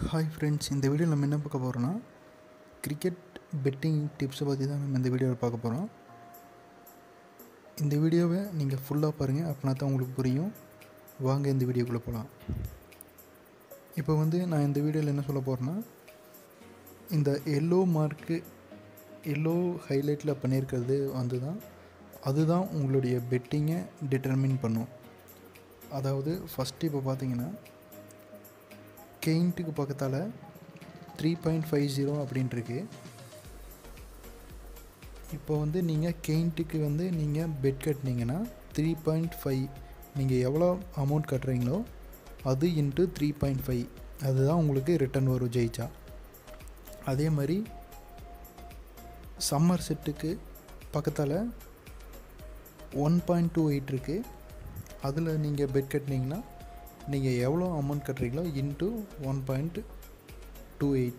hi friends இந்த வீடியோவில் நம்ம என்ன பார்க்க போகிறோன்னா கிரிக்கெட் பெட்டிங் டிப்ஸை பற்றி தான் நம்ம இந்த வீடியோவில் பார்க்க போகிறோம் இந்த வீடியோவை நீங்கள் ஃபுல்லாக பாருங்கள் அப்படின்னா தான் உங்களுக்கு புரியும் வாங்க இந்த வீடியோக்குள்ளே போகலாம் இப்போ வந்து நான் இந்த வீடியோவில் என்ன சொல்ல போகிறேன்னா இந்த எல்லோ மார்க்கு எல்லோ ஹைலைட்டில் பண்ணியிருக்கிறது வந்து தான் அதுதான் உங்களுடைய பெட்டிங்கை டிட்டர்மின் பண்ணும் அதாவது ஃபஸ்ட்டு இப்போ பார்த்தீங்கன்னா கெயின்ட்டுக்கு பக்கத்தால் த்ரீ பாயிண்ட் ஃபைவ் ஜீரோ அப்படின்ட்டுருக்கு இப்போ வந்து நீங்கள் கெயின்ட்டுக்கு வந்து நீங்கள் பெட் கட்டினீங்கன்னா த்ரீ பாயிண்ட் ஃபைவ் நீங்கள் எவ்வளோ அமௌண்ட் கட்டுறீங்களோ அது இன்ட்டு த்ரீ பாயிண்ட் ஃபைவ் அதுதான் உங்களுக்கு ரிட்டர்ன் வரும் ஜெயிச்சா அதே மாதிரி சம்மர் செட்டுக்கு பக்கத்தால் ஒன் பாயிண்ட் டூ எயிட் இருக்குது அதில் நீங்கள் பெட் கட்டினீங்கன்னா நீங்கள் எவ்வளோ அமௌண்ட் கட்டுறீங்களோ into one point two eight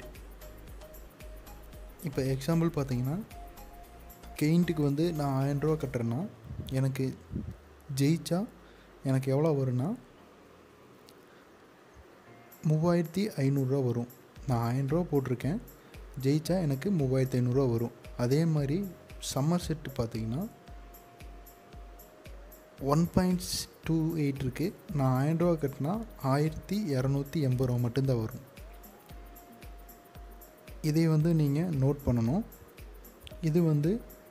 இப்போ எக்ஸாம்பிள் பார்த்தீங்கன்னா கெயின்ட்டுக்கு வந்து நான் ஆயிரரூவா கட்டுறேன்னா எனக்கு ஜெயிச்சா எனக்கு எவ்வளோ வரும்னா மூவாயிரத்தி ஐநூறுரூவா வரும் நான் ஆயிரரூவா போட்டிருக்கேன் ஜெயிச்சா எனக்கு மூவாயிரத்தி ஐநூறுரூவா வரும் அதே மாதிரி சம்மர் செட்டு பார்த்தீங்கன்னா ஒன் பாயிண்ட் டூ எயிட் இருக்குது நான் ஆயிரரூவா கட்டினா ஆயிரத்தி இரநூத்தி எண்பது ரூபா மட்டும்தான் வரும் இதை வந்து நீங்கள் நோட் பண்ணணும் இது வந்து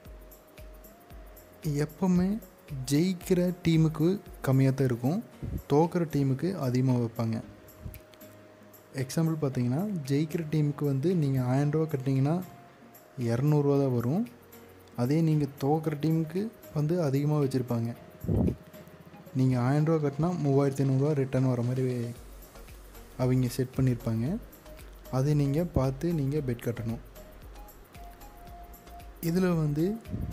எப்போவுமே ஜெயிக்கிற டீமுக்கு கம்மியாக தான் இருக்கும் தோக்கிற டீமுக்கு அதிகமாக வைப்பாங்க எக்ஸாம்பிள் பார்த்தீங்கன்னா ஜெயிக்கிற டீமுக்கு வந்து நீங்கள் ஆயிரரூவா கட்டினீங்கன்னா இரநூறுவா தான் வரும் அதே நீங்கள் தோக்கிற டீமுக்கு வந்து அதிகமாக வச்சுருப்பாங்க நீங்கள் ஆயிரரூவா கட்டினா மூவாயிரத்தி ஐநூறுரூவா ரிட்டர்ன் வர மாதிரி அவங்க செட் பண்ணியிருப்பாங்க அதை நீங்கள் பார்த்து நீங்கள் பெட் கட்டணும் இதில் வந்து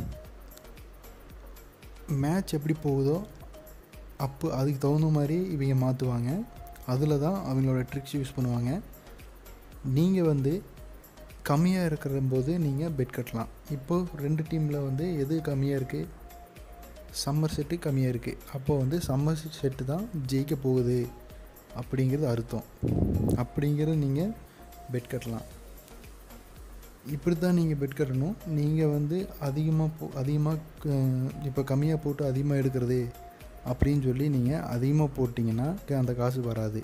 மேட்ச் எப்படி போகுதோ அப்போ அதுக்கு தகுந்த மாதிரி இவங்க மாற்றுவாங்க அதில் தான் அவங்களோட ட்ரிக்ஸ் யூஸ் பண்ணுவாங்க நீங்கள் வந்து கம்மியாக இருக்கிற போது நீங்கள் பெட் கட்டலாம் இப்போது ரெண்டு டீமில் வந்து எது கம்மியாக இருக்குது சம்மர் செட்டு கம்மியாக இருக்குது அப்போ வந்து சம்மர் செட்டு தான் ஜெயிக்க போகுது அப்படிங்கிறது அர்த்தம் அப்படிங்கிறத நீங்கள் பெட் கட்டலாம் இப்படி தான் நீங்கள் பெட் கட்டணும் நீங்கள் வந்து அதிகமாக போ அதிகமாக இப்போ கம்மியாக போட்டு அதிகமாக எடுக்கிறது அப்படின்னு சொல்லி நீங்கள் அதிகமாக போட்டிங்கன்னா அந்த காசு வராது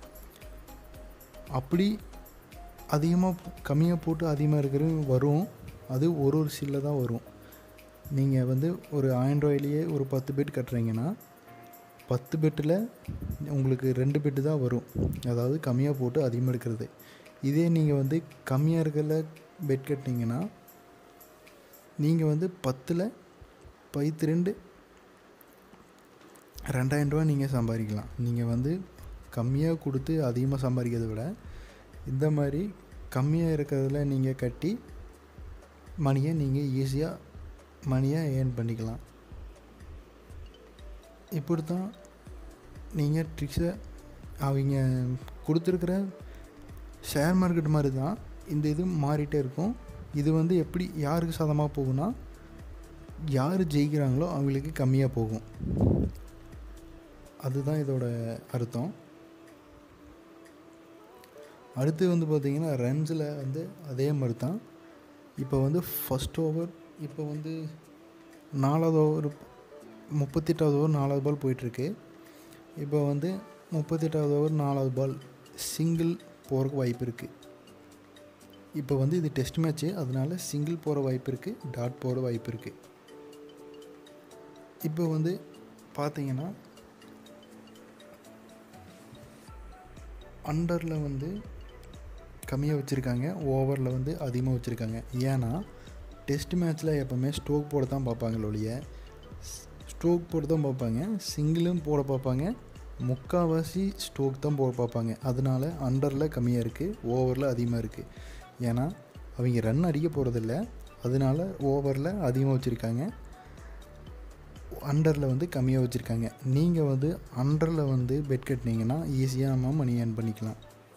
அப்படி அதிகமாக கம்மியாக போட்டு அதிகமாக இருக்கிறது வரும் அது ஒரு ஒரு சில்ல தான் வரும் நீங்கள் வந்து ஒரு ஆயிரம் ரூபாயிலேயே ஒரு பத்து பெட் கட்டுறீங்கன்னா பத்து பெட்டில் உங்களுக்கு ரெண்டு பெட்டு தான் வரும் அதாவது கம்மியாக போட்டு அதிகமாக எடுக்கிறது இதே நீங்கள் வந்து கம்மியாக இருக்கிறத பெட் கட்டினீங்கன்னா நீங்கள் வந்து பத்தில் பைத்து ரெண்டு ரெண்டாயிரம் ரூபா நீங்கள் சம்பாதிக்கலாம் நீங்கள் வந்து கம்மியாக கொடுத்து அதிகமாக சம்பாதிக்கிறத விட இந்த மாதிரி கம்மியாக இருக்கிறதுல நீங்கள் கட்டி மணியை நீங்கள் ஈஸியாக மணியை ஏர்ன் பண்ணிக்கலாம் இப்படி தான் நீங்கள் ட்ரிக்ஸை அவங்க கொடுத்துருக்குற ஷேர் மார்க்கெட் மாதிரி தான் இந்த இது மாறிட்டே இருக்கும் இது வந்து எப்படி யாருக்கு சாதமாக போகும்னா யார் ஜெயிக்கிறாங்களோ அவங்களுக்கு கம்மியாக போகும் அதுதான் இதோட அர்த்தம் அடுத்து வந்து பார்த்திங்கன்னா ரன்ஸில் வந்து அதே மாதிரி தான் இப்போ வந்து ஃபஸ்ட் ஓவர் இப்போ வந்து நாலாவது ஓவர் முப்பத்தெட்டாவது ஓவர் நாலாவது பால் போயிட்டுருக்கு இப்போ வந்து முப்பத்தெட்டாவது ஓவர் நாலாவது பால் சிங்கிள் போகிறக்கு வாய்ப்பு இருக்குது இப்போ வந்து இது டெஸ்ட் மேட்ச்சு அதனால் சிங்கிள் போகிற வாய்ப்பு இருக்குது டாட் போகிற வாய்ப்பு இருக்குது இப்போ வந்து பார்த்தீங்கன்னா அண்டரில் வந்து கம்மியாக வச்சுருக்காங்க ஓவரில் வந்து அதிகமாக வச்சுருக்காங்க ஏன்னா டெஸ்ட் மேட்ச்சில் எப்போவுமே ஸ்ட்ரோக் போட தான் பார்ப்பாங்க ஒழிய ஸ்ட்ரோக் போட தான் பார்ப்பாங்க சிங்கிளும் போட பார்ப்பாங்க முக்கால்வாசி ஸ்ட்ரோக் தான் போட பார்ப்பாங்க அதனால அண்டரில் கம்மியாக இருக்குது ஓவரில் அதிகமாக இருக்குது ஏன்னா அவங்க ரன் அடிக்க போகிறதில்ல அதனால ஓவரில் அதிகமாக வச்சுருக்காங்க அண்டரில் வந்து கம்மியாக வச்சுருக்காங்க நீங்கள் வந்து அண்டரில் வந்து பெட் கட்டினீங்கன்னா ஈஸியாக நம்ம மணி ஏர்ன் பண்ணிக்கலாம்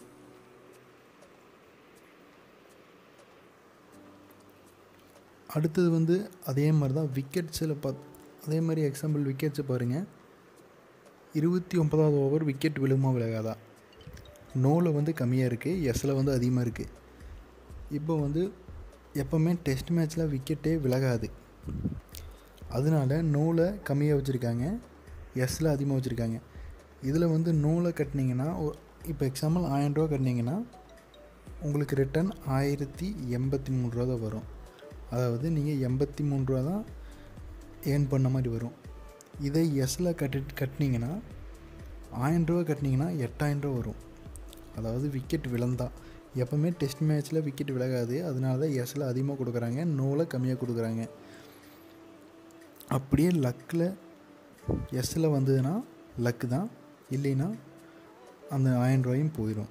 அடுத்தது வந்து அதே மாதிரி தான் விக்கெட்ஸில் பார்த் அதே மாதிரி எக்ஸாம்பிள் விக்கெட்ஸை பாருங்கள் இருபத்தி ஒன்பதாவது ஓவர் விக்கெட் விழுமா விலகாதா நோவில் வந்து கம்மியாக இருக்குது எஸ்ஸில் வந்து அதிகமாக இருக்குது இப்போ வந்து எப்போவுமே டெஸ்ட் மேட்ச்சில் விக்கெட்டே விலகாது அதனால நோலை கம்மியாக வச்சுருக்காங்க எஸ்ஸில் அதிகமாக வச்சுருக்காங்க இதில் வந்து நூலை கட்டினீங்கன்னா இப்போ எக்ஸாம்பிள் ஆயிரரூவா கட்டினீங்கன்னா உங்களுக்கு ரிட்டன் ஆயிரத்தி எண்பத்தி மூணு ரூபா தான் வரும் அதாவது நீங்கள் எண்பத்தி மூணு ரூபா தான் ஏர்ன் பண்ண மாதிரி வரும் இதை எஸ்ஸில் கட்டி கட்டினீங்கன்னா ஆயிரம் ரூபா கட்டினீங்கன்னா எட்டாயிரம் ரூபா வரும் அதாவது விக்கெட் விழுந்தா எப்போவுமே டெஸ்ட் மேட்ச்சில் விக்கெட் விலகாது அதனால தான் எஸ்ஸில் அதிகமாக கொடுக்குறாங்க நோவில் கம்மியாக கொடுக்குறாங்க அப்படியே லக்கில் எஸ்ஸில் வந்ததுன்னா லக்கு தான் இல்லைன்னா அந்த ஆயிரம் ரூபாயும் போயிடும்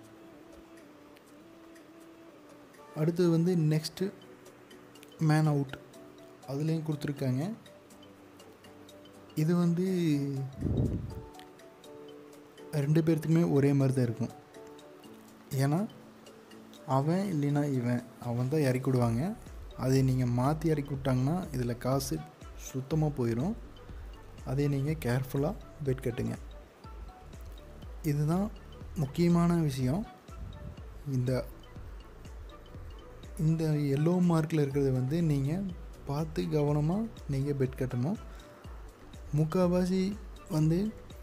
அடுத்தது வந்து நெக்ஸ்ட்டு மேன் அவுட் அதுலேயும் கொடுத்துருக்காங்க இது வந்து ரெண்டு பேர்த்துக்குமே ஒரே மாதிரி தான் இருக்கும் ஏன்னா அவன் இல்லைன்னா இவன் அவன் தான் இறக்கி விடுவாங்க அதை நீங்கள் மாற்றி இறக்கி விட்டாங்கன்னா இதில் காசு சுத்தமாக போயிடும் அதை நீங்கள் கேர்ஃபுல்லாக பெட் கட்டுங்க இதுதான் முக்கியமான விஷயம் இந்த இந்த எல்லோ மார்க்கில் இருக்கிறத வந்து நீங்கள் பார்த்து கவனமாக நீங்கள் பெட் கட்டணும் முக்கால்வாசி வந்து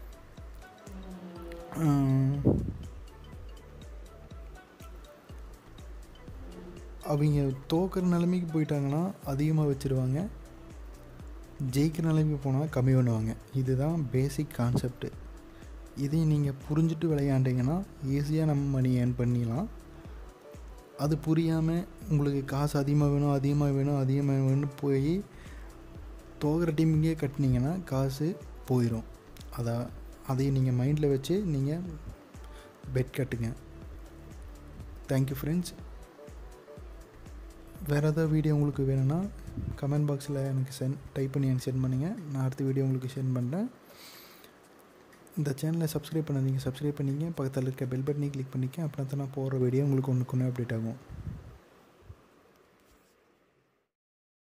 அவங்க தோக்கிற நிலைமைக்கு போயிட்டாங்கன்னா அதிகமாக வச்சுருவாங்க ஜெயிக்கிற நிலைமைக்கு போனால் கம்மி பண்ணுவாங்க இதுதான் பேசிக் கான்செப்ட்டு இதையும் நீங்கள் புரிஞ்சுட்டு விளையாண்டிங்கன்னா ஈஸியாக நம்ம மணி ஏர்ன் பண்ணிடலாம் அது புரியாமல் உங்களுக்கு காசு அதிகமாக வேணும் அதிகமாக வேணும் அதிகமாக வேணும் போய் தோகிற டீமுக்கே கட்டினீங்கன்னா காசு போயிடும் அதை அதை நீங்கள் மைண்டில் வச்சு நீங்கள் பெட் கட்டுங்க தேங்க்யூ ஃப்ரெண்ட்ஸ் வேறு ஏதாவது வீடியோ உங்களுக்கு வேணும்னா கமெண்ட் பாக்ஸில் எனக்கு சென்ட் டைப் பண்ணி எனக்கு சென்ட் பண்ணுங்கள் நான் அடுத்த வீடியோ உங்களுக்கு சென்ட் பண்ணுறேன் இந்த சேனலை சப்ஸ்கிரைப் பண்ணாதீங்க சப்ஸ்கிரைப் பண்ணிங்க பக்கத்தில் இருக்க பெல் பட்டனை கிளிக் பண்ணிக்க அப்புறம் தான் நான் போகிற வீடியோ உங்களுக்கு ஒன்றுக்கு ஒன்று அப்டேட் ஆகும்